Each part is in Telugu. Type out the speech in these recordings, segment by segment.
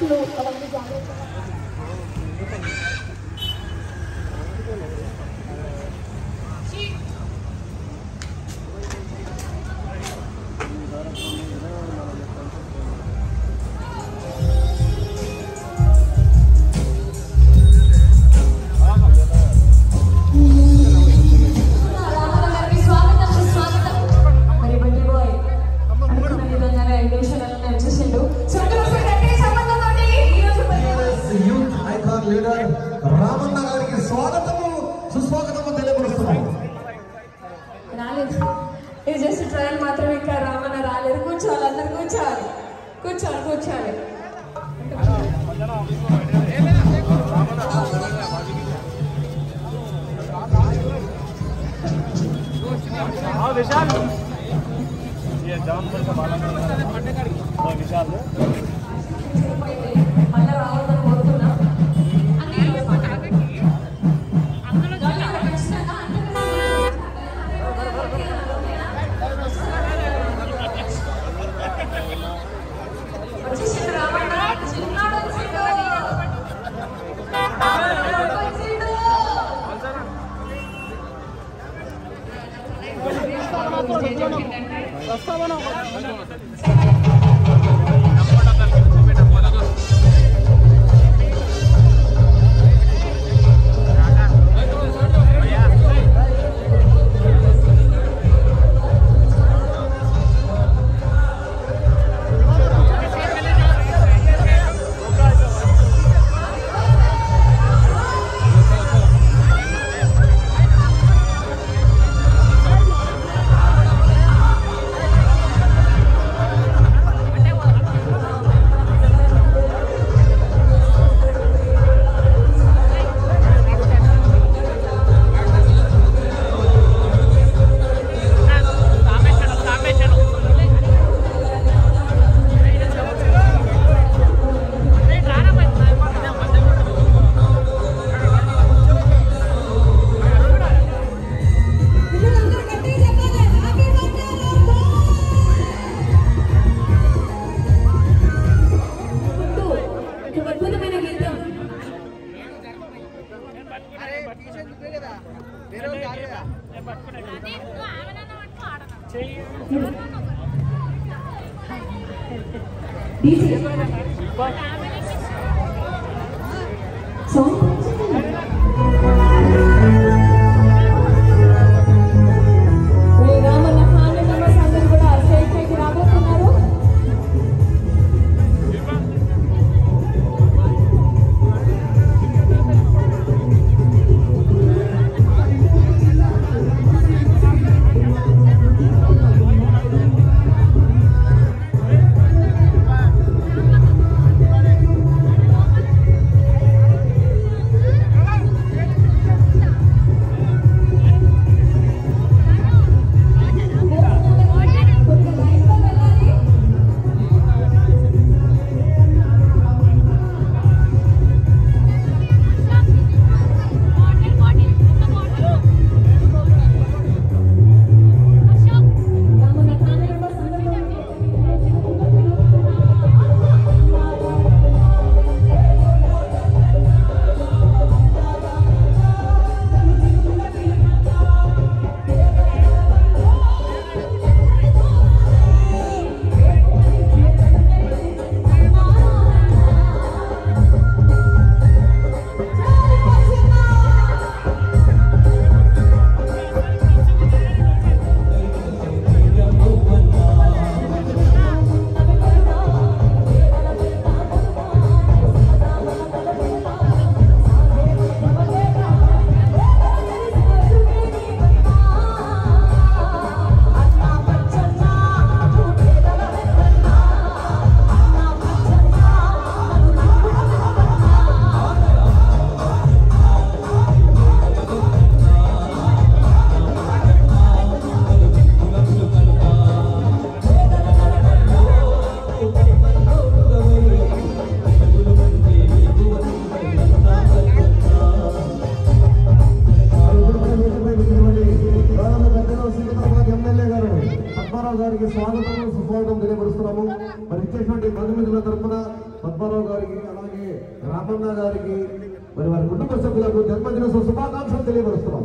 ఖర్చులు అవన్నీ జాగ్రత్తగా రామనగర్కి స్వాగతం సుస్వాగతం మరి బడ్డీ బాయ్ అనుకున్న విధంగానే ఐదు నిమిషాలలో వచ్చేసిండు సో ఒకసారి గట్టిగా సంబంధం తోటి ఈ రోజు buddy boy youth icon leader Ramanna గారికి స్వాగతము సుస్వాగతము తెలియపరుస్తున్నాం రాలేదు ఇది జస్ట్ ట్రయల్ మాత్రమే ఇంకా రామన్న రాలేదు కూర్చోవాలి అందరు కూర్చోవాలి కూర్చోవాలి కూర్చోవాలి మళ్ళీ రావద్దని కోరుతున్నా అన్ని ఖచ్చితంగా వచ్చేసిండు రామన్న చిన్నాడు వచ్చిండు వచ్చిండు ముందు ఒక అద్భుతమైన గీతం డీజే సాంగ్ ఈ రామన్న ఫ్యామిలీ మెంబర్స్ అందరూ కూడా స్టేజ్ పైకి రాబోతున్నారు పద్మారావు గారికి స్వాగతం సుస్వాగతం తెలియపరుస్తున్నాము మరి ఇచ్చేటువంటి ప్రతినిధుల తరఫున పద్మారావు గారికి రామన్న గారికి మరి వారి కుటుంబ సభ్యులకు జన్మదిన శుభాకాంక్షలు తెలియపరుస్తున్నాం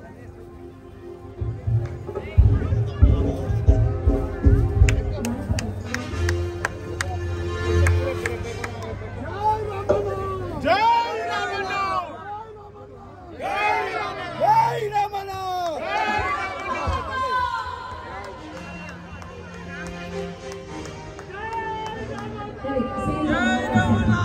Ready, sing.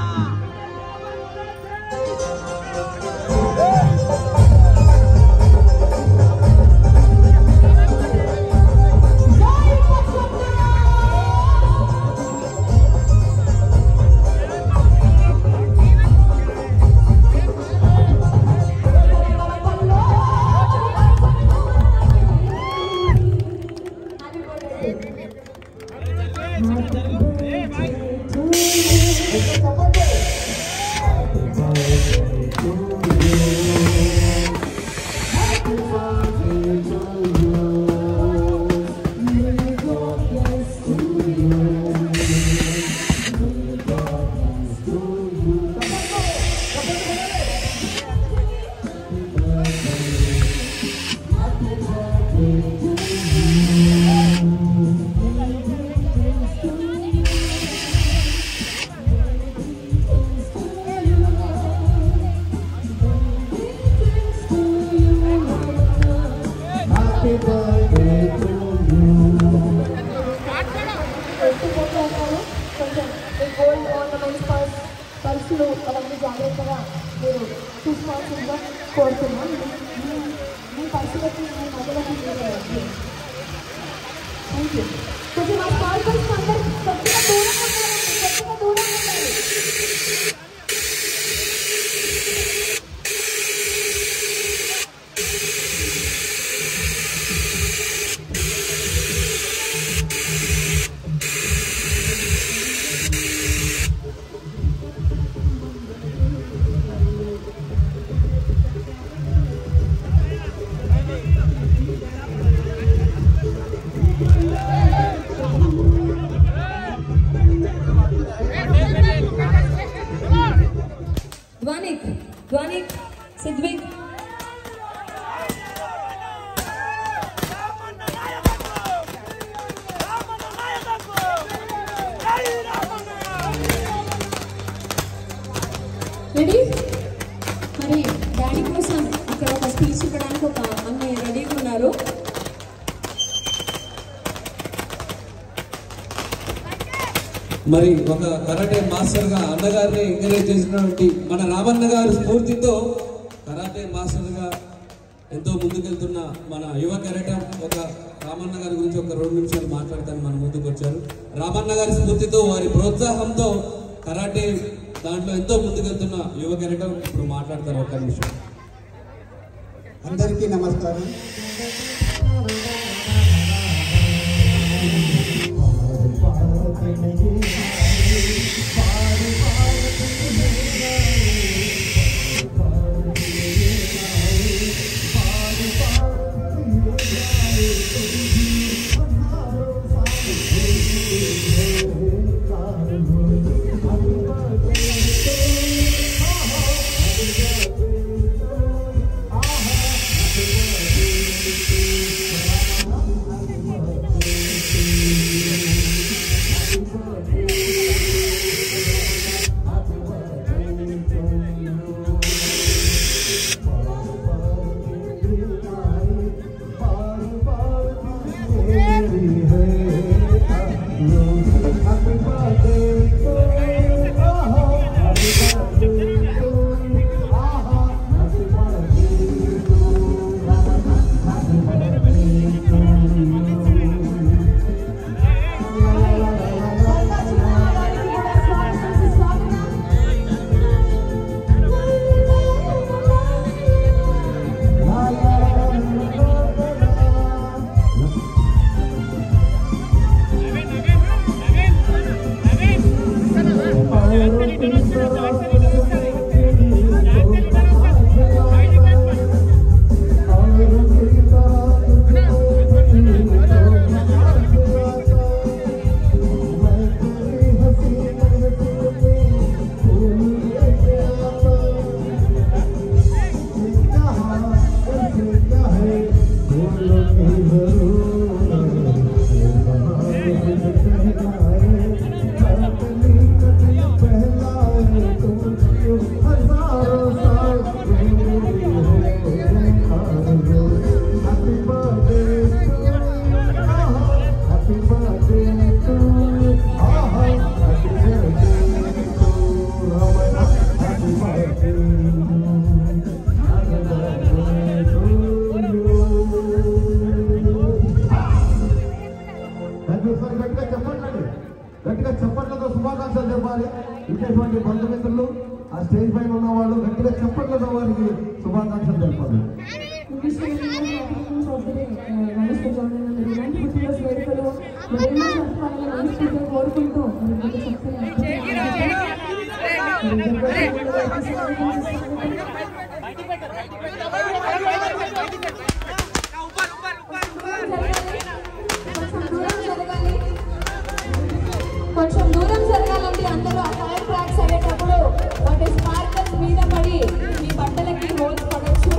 Happy birthday to ఎత్తుకుంటున్నారు కొంచెం ఈ గోల్డ్ ఆర్నమెంట్స్ పర్స్ పర్సులు అవన్నీ జాగ్రత్తగా మీరు చూసుకోవాల్సిందిగా కోరుతున్నాం మీ- మీ పర్సులకి మీ మధ్యలోకి థ్యాంక్ యూ కొంచెం ఆ స్పాన్సర్స్ అందరు కొద్దిగా దూరంగా ఉండాలండి కొద్దిగా దూరంగా ఉండాలి ధ్వనిక్ ధ్వనిక్ సిద్విక్ రెడీ మరి డాడీ కోసం ఇక్కడ ఒక స్పీచ్ ఇవ్వడానికి ఒక అమ్మాయి రెడీగా ఉన్నారు మరి ఒక కరాటే మాస్టర్ గా అన్నగారిని ఎంకరేజ్ చేసినటువంటి మన రామన్న గారి స్ఫూర్తితో కరాటే మాస్టర్ గా ఎంతో ముందుకెళ్తున్న మన యువ కెరటం ఒక రామన్న గారి గురించి ఒక రెండు నిమిషాలు మాట్లాడతాను మన ముందుకు వచ్చారు రామన్న గారి స్ఫూర్తితో వారి ప్రోత్సాహంతో కరాటే దాంట్లో ఎంతో ముందుకెళ్తున్న యువ కెరటం ఇప్పుడు మాట్లాడతారు ఒక నిమిషం అందరికీ నమస్కారం గట్టిగా చప్పట్లతో శుభాకాంక్షలు చెప్పాలి ఇచ్చేటువంటి బంధుమిత్రులు ఆ స్టేజ్ పైన ఉన్న వాళ్ళు గట్టిగా చప్పట్లతో వారికి శుభాకాంక్షలు తెలపాలి నమస్తే చూడండి మరి ఇలాంటి పుట్టినరోజు వేడుకలు మరెన్నో జరుపుకోవాలని మనస్ఫూర్తిగా కోరుకుంటూ మరి కొంచెం చక్కగా కొంచెం దూరం జరగాలి కొంచెం దూరం జరగాలంటే అందరూ ఆ టైర్ ట్రాక్స్ అయ్యేటప్పుడు వాటి స్పార్కల్స్ మీద పడి మీ బట్టలకి హోల్స్ పడవచ్చు